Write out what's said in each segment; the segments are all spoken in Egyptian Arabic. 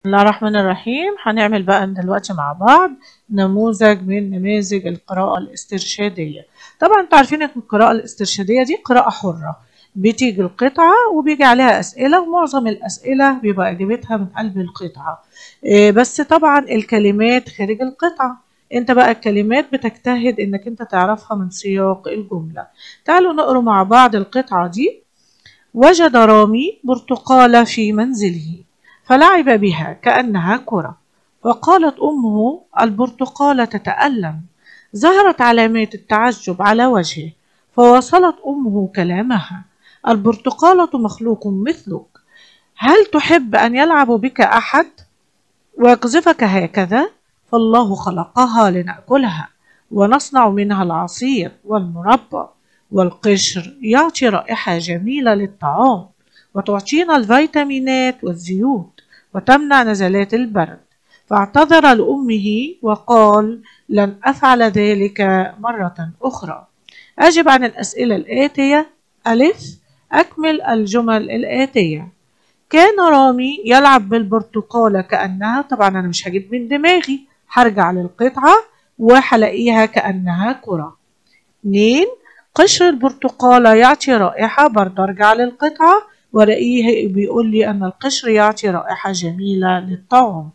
الله الرحمن الرحيم هنعمل بقى دلوقتي مع بعض نموذج من نماذج القراءة الاسترشادية طبعا انتوا عارفين ان القراءة الاسترشادية دي قراءة حرة بتيجي القطعة وبيجي عليها أسئلة ومعظم الأسئلة بيبقى إجابتها من قلب القطعة إيه بس طبعا الكلمات خارج القطعة انت بقى الكلمات بتجتهد انك انت تعرفها من سياق الجملة تعالوا نقرأ مع بعض القطعة دي وجد رامي برتقالة في منزله فلعب بها كأنها كرة وقالت أمه البرتقالة تتألم ظهرت علامات التعجب على وجهه فواصلت أمه كلامها البرتقالة مخلوق مثلك هل تحب أن يلعب بك أحد ويقذفك هكذا فالله خلقها لنأكلها ونصنع منها العصير والمربى والقشر يعطي رائحة جميلة للطعام وتعطينا الفيتامينات والزيوت وتمنع نزلات البرد فاعتذر لأمه وقال لن أفعل ذلك مرة أخرى أجب عن الأسئلة الآتية ألف أكمل الجمل الآتية كان رامي يلعب بالبرتقالة كأنها طبعا أنا مش هجيب من دماغي هرجع للقطعة وهلاقيها كأنها كرة اتنين قشر البرتقالة يعطي رائحة برضه أرجع للقطعة ولاقيه بيقول لي أن القشر يعطي رائحة جميلة للطعام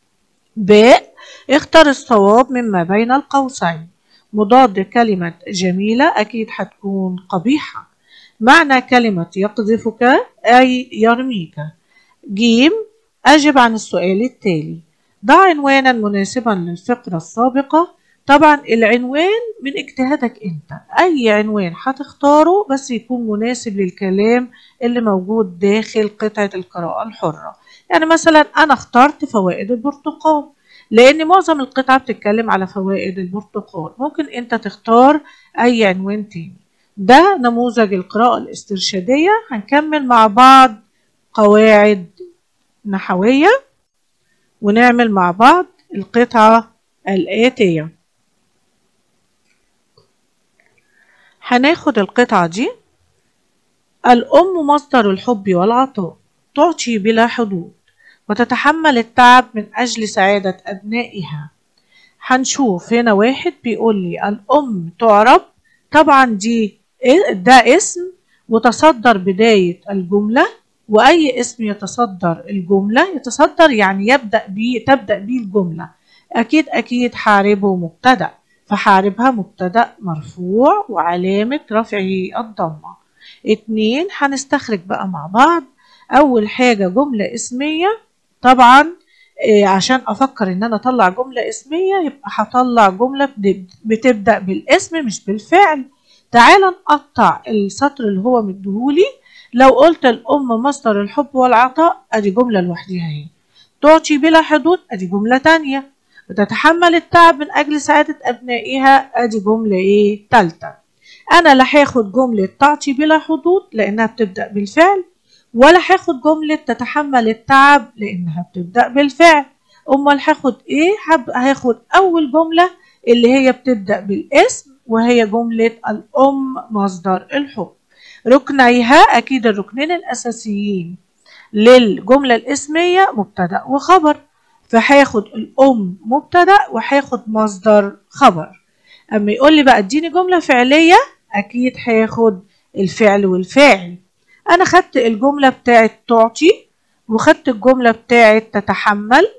ب اختر الصواب مما بين القوسين مضاد كلمة جميلة أكيد هتكون قبيحة معنى كلمة يقذفك أي يرميك جيم أجب عن السؤال التالي ضع عنوانا مناسبا للفقرة السابقة طبعا العنوان من اجتهادك انت اي عنوان هتختاره بس يكون مناسب للكلام اللي موجود داخل قطعة القراءة الحرة يعني مثلا انا اخترت فوائد البرتقال لان معظم القطعة بتتكلم على فوائد البرتقال ممكن انت تختار اي عنوان تاني ده نموذج القراءة الاسترشادية هنكمل مع بعض قواعد نحوية ونعمل مع بعض القطعة الآتية هناخد القطعة دي الأم مصدر الحب والعطاء تعطي بلا حدود وتتحمل التعب من أجل سعادة أبنائها هنشوف هنا واحد بيقول لي الأم تعرب طبعا دي ده اسم وتصدر بداية الجملة وأي اسم يتصدر الجملة يتصدر يعني يبدأ بيه تبدأ بيه الجملة أكيد أكيد حاربه مبتدأ فحاربها مبتدأ مرفوع وعلامة رفعه الضمة اتنين هنستخرج بقى مع بعض أول حاجة جملة اسمية طبعا إيه عشان أفكر إن أنا أطلع جملة اسمية يبقى هطلع جملة بتبدأ بالاسم مش بالفعل تعال نقطع السطر اللي هو مديهولي لو قلت الأم مصدر الحب والعطاء أدي جملة لوحديها اهي تعطي بلا حدود أدي جملة تانية وتتحمل التعب من أجل سعادة أبنائها أدي جملة إيه تالتة أنا لا هاخد جملة تعطي بلا حدود لأنها بتبدأ بالفعل ولا هاخد جملة تتحمل التعب لأنها بتبدأ بالفعل أمال هاخد إيه هاخد أول جملة اللي هي بتبدأ بالاسم وهي جملة الأم مصدر الحب ركنيها أكيد الركنين الأساسيين للجملة الاسمية مبتدأ وخبر فهاخد الأم مبتدأ وهاخد مصدر خبر أما يقول لي بقى اديني جملة فعلية أكيد هاخد الفعل والفاعل أنا خدت الجملة بتاعت تعطي وخدت الجملة بتاعت تتحمل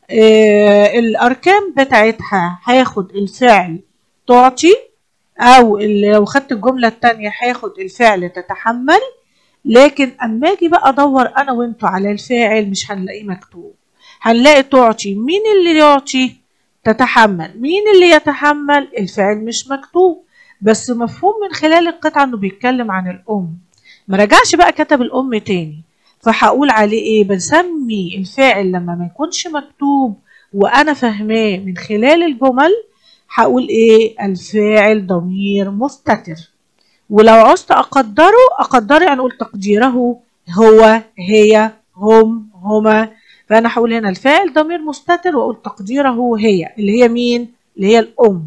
آه الأركان بتاعتها هاخد الفعل تعطي أو لو خدت الجملة التانية هاخد الفعل تتحمل لكن أما أجي بقى أدور أنا وأنتوا على الفاعل مش هنلاقيه مكتوب هنلاقي تعطي مين اللي يعطي تتحمل مين اللي يتحمل الفعل مش مكتوب بس مفهوم من خلال القطعة انه بيتكلم عن الام مرجعش بقى كتب الام تاني فهقول عليه ايه بنسمي الفاعل لما ما يكونش مكتوب وانا فاهماه من خلال الجمل هقول ايه الفاعل ضمير مستتر ولو عوزت اقدره اقدره يعني اقول تقديره هو هي هم هما فأنا هقول هنا الفاعل ضمير مستتر وأقول تقديره هي اللي هي مين؟ اللي هي الأم.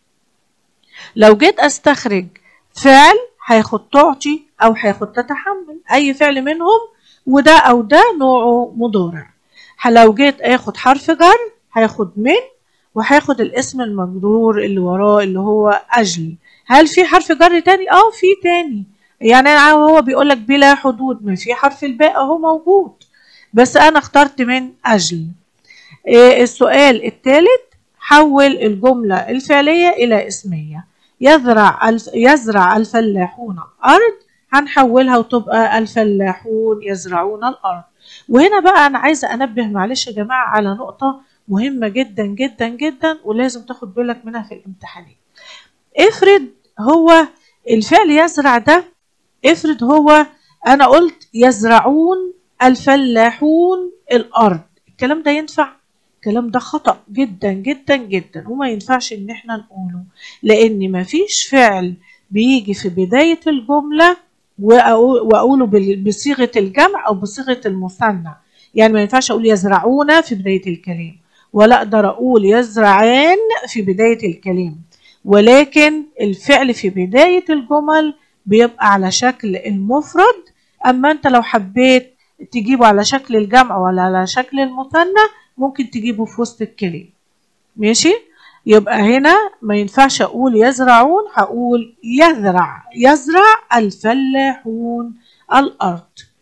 لو جيت أستخرج فعل هياخد تعطي أو هياخد تتحمل أي فعل منهم وده أو ده نوعه مضارع. لو جيت اخد حرف جر هاخد من وهاخد الاسم المجرور اللي وراه اللي هو اجل هل في حرف جر تاني اه في تاني يعني هو بيقول لك بلا حدود ما في حرف الباء اهو موجود بس انا اخترت من اجل إيه السؤال الثالث حول الجملة الفعلية إلى اسمية يزرع الف... يزرع الفلاحون أرض هنحولها وتبقى الفلاحون يزرعون الأرض وهنا بقى أنا عايزة أنبه معلش يا جماعة على نقطة مهمة جدا جدا جدا ولازم تاخد بالك منها في الامتحانات افرض هو الفعل يزرع ده افرض هو أنا قلت يزرعون الفلاحون الأرض الكلام ده ينفع؟ الكلام ده خطأ جدا جدا جدا وما ينفعش ان احنا نقوله لان مفيش فعل بيجي في بداية الجملة واقوله بصيغة الجمع او بصيغة المثنى يعني ما ينفعش اقول يزرعون في بداية الكلام ولا اقدر اقول يزرعان في بداية الكلام ولكن الفعل في بداية الجمل بيبقى على شكل المفرد اما انت لو حبيت تجيبه على شكل الجمع ولا على شكل المثنى ممكن تجيبه في وسط الكلام ماشي يبقى هنا ما ينفعش اقول يزرعون هقول يزرع يزرع الفلاحون الارض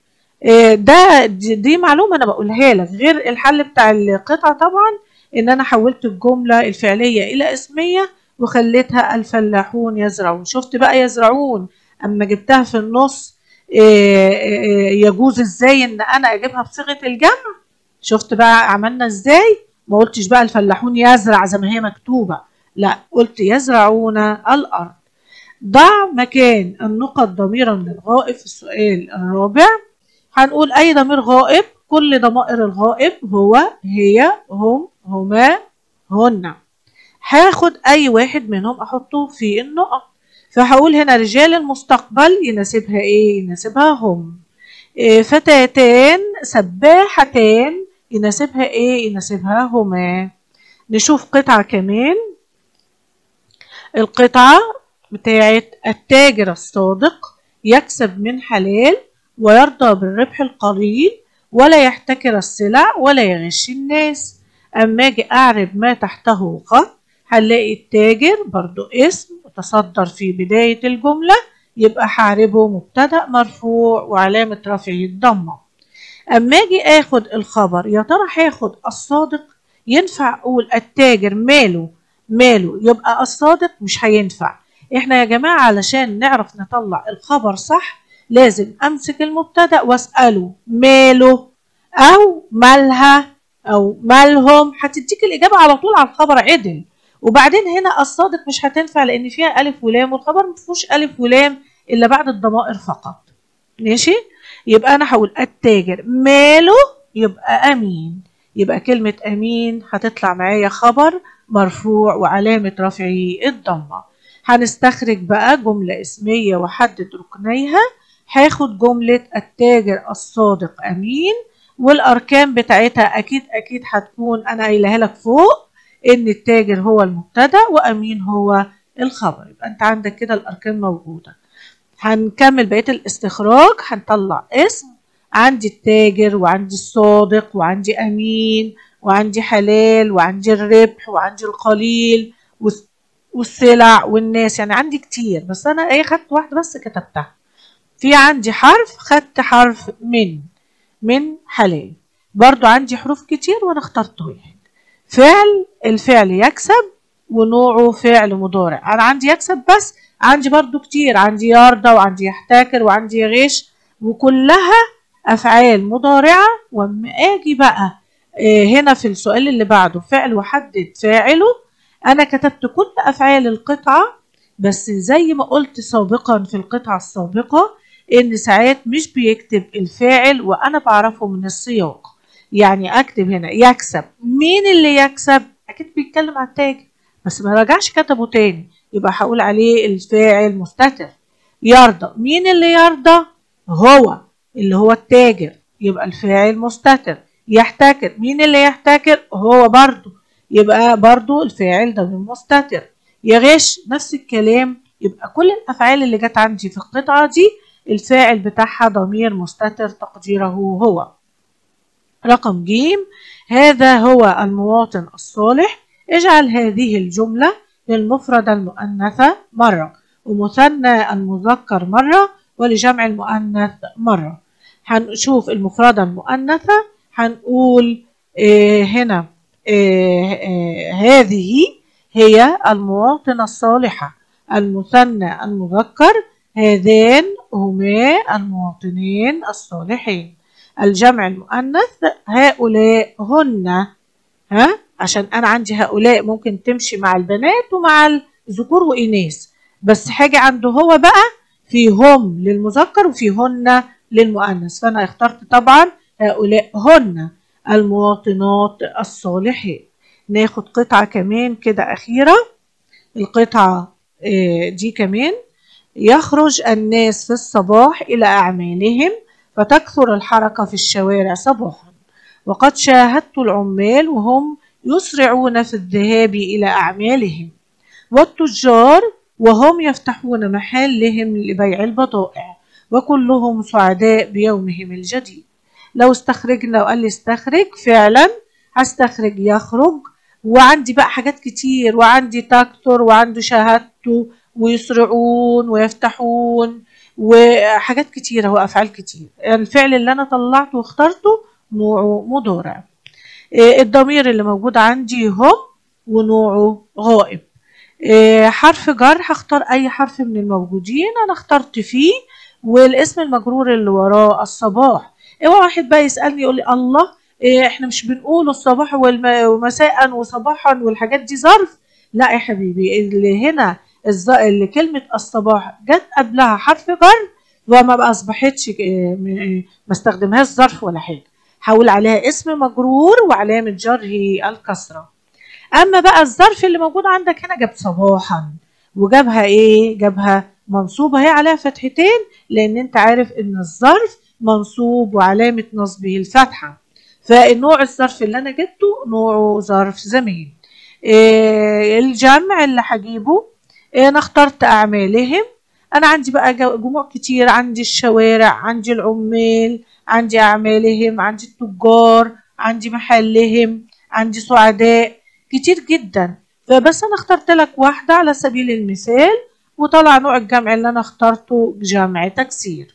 ده دي معلومه انا بقولها لك غير الحل بتاع القطعه طبعا ان انا حولت الجمله الفعليه الى اسميه وخليتها الفلاحون يزرعون شفت بقى يزرعون اما جبتها في النص يجوز ازاي ان انا اجيبها بصيغه الجمع شفت بقى عملنا ازاي ما قلتش بقى الفلاحون يزرع زي ما هي مكتوبة لا قلت يزرعون الأرض ضع مكان النقط ضميرا للغائب في السؤال الرابع هنقول أي ضمير غائب كل ضمائر الغائب هو هي هم هما هن هاخد أي واحد منهم أحطه في النقط فهقول هنا رجال المستقبل يناسبها إيه؟ يناسبها هم إيه فتاتان سباحتان يناسبها ايه يناسبها هما نشوف قطعة كمان القطعة بتاعت التاجر الصادق يكسب من حلال ويرضى بالربح القليل ولا يحتكر السلع ولا يغش الناس أما أجي أعرب ما تحته خط هنلاقي التاجر برضو اسم وتصدر في بداية الجملة يبقى هعربه مبتدأ مرفوع وعلامة رفعه الضمة أما أجي آخد الخبر يا ترى هاخد الصادق ينفع أقول التاجر ماله ماله يبقى الصادق مش هينفع إحنا يا جماعة علشان نعرف نطلع الخبر صح لازم أمسك المبتدأ وأسأله ماله أو مالها أو مالهم هتديك الإجابة على طول على الخبر عدل وبعدين هنا الصادق مش هتنفع لأن فيها ألف ولام والخبر مفيهوش ألف ولام إلا بعد الضمائر فقط ماشي يبقى أنا هقول التاجر ماله يبقى أمين يبقى كلمة أمين هتطلع معايا خبر مرفوع وعلامة رفعه الضمة هنستخرج بقى جملة اسمية وحدد ركنيها هاخد جملة التاجر الصادق أمين والأركان بتاعتها أكيد أكيد هتكون أنا قايلها لك فوق إن التاجر هو المبتدأ وأمين هو الخبر يبقى أنت عندك كده الأركان موجودة هنكمل بقية الاستخراج هنطلع اسم عندي التاجر وعندي الصادق وعندي أمين وعندي حلال وعندي الربح وعندي القليل والسلع والناس يعني عندي كتير بس أنا إيه خدت واحدة بس كتبتها في عندي حرف خدت حرف من من حلال برضو عندي حروف كتير وأنا اخترت واحد فعل الفعل يكسب ونوعه فعل مضارع أنا عندي يكسب بس عندي برضو كتير عندي يرضى وعندي يحتكر وعندي يغش وكلها أفعال مضارعة وأما أجي بقى هنا في السؤال اللي بعده فعل وحدد فاعله أنا كتبت كل أفعال القطعة بس زي ما قلت سابقا في القطعة السابقة إن ساعات مش بيكتب الفاعل وأنا بعرفه من السياق يعني أكتب هنا يكسب مين اللي يكسب أكيد بيتكلم عن التاجر بس ما رجعش كتبه تاني يبقى هقول عليه الفاعل مستتر يرضى مين اللي يرضى هو اللي هو التاجر يبقى الفاعل مستتر يحتكر مين اللي يحتكر هو برضو يبقى برضو الفاعل ده مستتر يغش نفس الكلام يبقى كل الافعال اللي جت عندي في القطعه دي الفاعل بتاعها ضمير مستتر تقديره هو رقم ج هذا هو المواطن الصالح اجعل هذه الجملة للمفردة المؤنثة مرة ومثنى المذكر مرة ولجمع المؤنث مرة هنشوف المفردة المؤنثة هنقول آه هنا آه آه هذه هي المواطنة الصالحة المثنى المذكر هذان هما المواطنين الصالحين الجمع المؤنث هؤلاء هن ها عشان انا عندي هؤلاء ممكن تمشي مع البنات ومع الذكور واناث بس حاجه عنده هو بقى في هم للمذكر وفي هن للمؤنث فانا اخترت طبعا هؤلاء هن المواطنات الصالحات ناخد قطعه كمان كده اخيره القطعه دي كمان يخرج الناس في الصباح الى اعمالهم فتكثر الحركه في الشوارع صباحا وقد شاهدت العمال وهم يسرعون في الذهاب إلى أعمالهم والتجار وهم يفتحون محلهم لبيع البضائع وكلهم سعداء بيومهم الجديد لو استخرجنا وقال لي استخرج فعلا هستخرج يخرج وعندي بقى حاجات كتير وعندي تكتر وعندي شهادته ويسرعون ويفتحون وحاجات كتيرة وأفعال كتير الفعل اللي أنا طلعته واخترته نوعه مضارع الضمير اللي موجود عندي هم ونوعه غائب حرف جر هختار اي حرف من الموجودين انا اخترت فيه والاسم المجرور اللي وراه الصباح اوعى واحد بقى يسالني يقول لي الله احنا مش بنقول الصباح ومساء وصباحا والحاجات دي ظرف لا يا حبيبي اللي هنا اللي كلمه الصباح جت قبلها حرف جر وما اصبحتش ما استخدمهاش ظرف ولا حاجه هقول عليها اسم مجرور وعلامة جره الكسرة أما بقى الظرف اللي موجود عندك هنا جاب صباحا وجابها إيه؟ جابها منصوبة هي عليها فتحتين لأن أنت عارف إن الظرف منصوب وعلامة نصبه الفتحة فالنوع الظرف اللي أنا جبته نوعه ظرف زمين إيه الجمع اللي هجيبه إيه أنا اخترت أعمالهم أنا عندي بقى جموع كتير عندي الشوارع عندي العمال عندي أعمالهم عندي التجار عندي محلهم عندي سعداء كتير جدا فبس أنا اخترت لك واحدة على سبيل المثال وطلع نوع الجمع اللي أنا اخترته جمع تكسير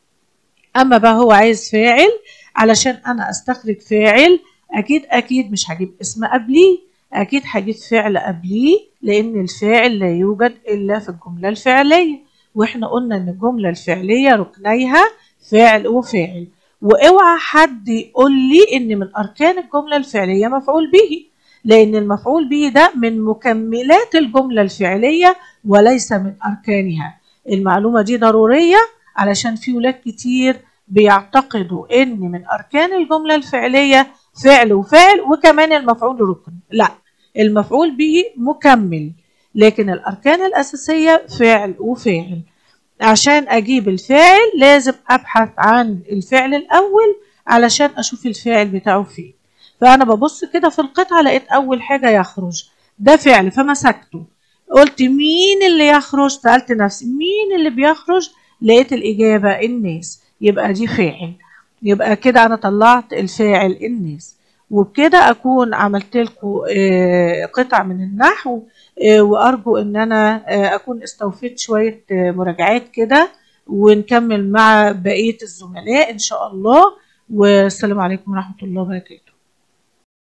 أما بقى هو عايز فاعل علشان أنا أستخرج فاعل أكيد أكيد مش هجيب اسم قبليه أكيد هجيب فعل قبليه لأن الفاعل لا يوجد إلا في الجملة الفعلية وإحنا قلنا إن الجملة الفعلية ركنيها فعل وفاعل واوعى حد يقول لي ان من اركان الجمله الفعليه مفعول به لان المفعول به ده من مكملات الجمله الفعليه وليس من اركانها المعلومه دي ضروريه علشان في ولاد كتير بيعتقدوا ان من اركان الجمله الفعليه فعل وفاعل وكمان المفعول ركن لا المفعول به مكمل لكن الاركان الاساسيه فعل وفاعل عشان اجيب الفاعل لازم ابحث عن الفعل الاول علشان اشوف الفاعل بتاعه فين فانا ببص كده في القطعه لقيت اول حاجه يخرج ده فعل فمسكته قلت مين اللي يخرج سالت نفسي مين اللي بيخرج لقيت الاجابه الناس يبقى دي فاعل يبقى كده انا طلعت الفاعل الناس وبكده اكون عملت لكم قطع من النحو وارجو ان انا اكون استوفيت شويه مراجعات كده ونكمل مع بقيه الزملاء ان شاء الله والسلام عليكم ورحمه الله وبركاته